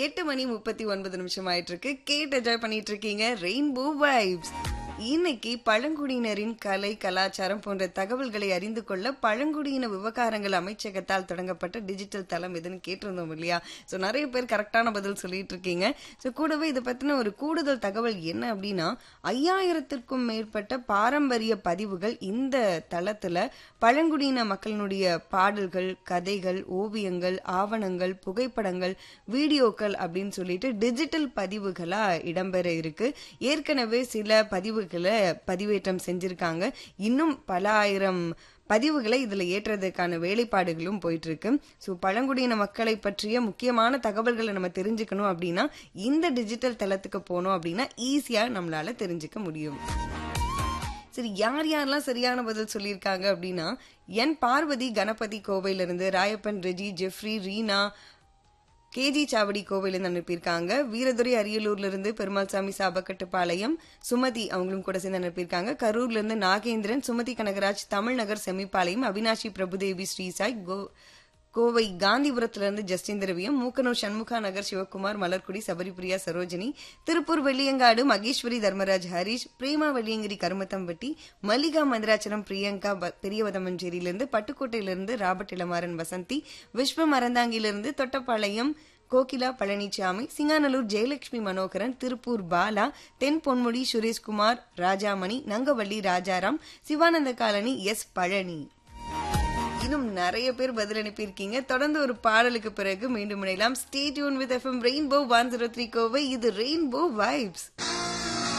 எட்டு மணி முப்பத்தி ஒன்பது நிமிஷம் ஆயிட்டு இருக்கு கேட்டு என்ஜாய் பண்ணிட்டு இருக்கீங்க ரெயின்போ வைப்ஸ் இன்னைக்கு பழங்குடியினரின் கலை கலாச்சாரம் போன்ற தகவல்களை அறிந்து கொள்ள பழங்குடியின விவகாரங்கள் அமைச்சகத்தால் தொடங்கப்பட்ட டிஜிட்டல் தளம் எதுன்னு கேட்டிருந்தோம் இல்லையா ஸோ நிறைய பேர் கரெக்டான பதில் சொல்லிட்டு இருக்கீங்க ஸோ கூடவே இதை பத்தின ஒரு கூடுதல் தகவல் என்ன அப்படின்னா ஐயாயிரத்திற்கும் மேற்பட்ட பாரம்பரிய பதிவுகள் இந்த தளத்துல பழங்குடியின மக்களினுடைய பாடல்கள் கதைகள் ஓவியங்கள் ஆவணங்கள் புகைப்படங்கள் வீடியோக்கள் அப்படின்னு சொல்லிட்டு டிஜிட்டல் பதிவுகளா இடம்பெற இருக்கு ஏற்கனவே சில பதிவுகளை பதிவேற்றம் செஞ்சிருக்காங்க இன்னும் பல ஆயிரம் பதிவுகளை இதுல ஏற்றுறதுக்கான வேலைப்பாடுகளும் போயிட்டு இருக்கு ஸோ பழங்குடியின மக்களை பற்றிய முக்கியமான தகவல்களை நம்ம தெரிஞ்சுக்கணும் அப்படின்னா இந்த டிஜிட்டல் தளத்துக்கு போனோம் அப்படின்னா ஈஸியா நம்மளால தெரிஞ்சுக்க முடியும் சரி யார் யாரெல்லாம் சரியான பதில் சொல்லியிருக்காங்க அப்படின்னா என் பார்வதி கணபதி கோவையிலிருந்து Rayappan Reji Jeffrey Reena K G கோவிலிருந்து அனுப்பியிருக்காங்க வீரதுரை அரியலூர்ல இருந்து பெருமாள்சாமி சாபக்கட்டுப்பாளையம் சுமதி அவங்களும் கூட சேர்ந்து அனுப்பியிருக்காங்க கரூர்ல இருந்து நாகேந்திரன் சுமதி கனகராஜ் தமிழ்நகர் செமிப்பாளையம் அவினாஷி பிரபுதேவி ஸ்ரீசாய் கோ கோவை காந்திபுரத்திலிருந்து ஜஸ்டின் திரவியம் மூக்கனூர் சண்முகா நகர் சிவகுமார் மலர்குடி சபரிபிரியா சரோஜினி திருப்பூர் வெள்ளியங்காடு மகேஸ்வரி தர்மராஜ் ஹரிஷ் பிரேமா வெள்ளியங்கிரி கருமத்தம்பட்டி மல்லிகா மந்திராச்சலம் பிரியங்கா ப- பெரியவதமஞ்சேரியிலிருந்து பட்டுக்கோட்டையிலிருந்து ராபர்ட் இளமாறன் வசந்தி விஸ்வம் அறந்தாங்கிலிருந்து தொட்டப்பாளையம் கோகிலா பழனிசாமி சிங்காநல்லூர் ஜெயலட்சுமி மனோகரன் திருப்பூர் பாலா தென் பொன்முடி சுரேஷ்குமார் ராஜாமணி நங்கவள்ளி ராஜாராம் சிவானந்த காலனி எஸ் பழனி இன்னும் நிறைய பேர் பதில் அனுப்பியிருக்கீங்க தொடர்ந்து ஒரு பாடலுக்கு பிறகு மீண்டும் இணையலாம் stay tuned with FM rainbow one zero three Kovai இது ரெயின்போ வைப்ஸ்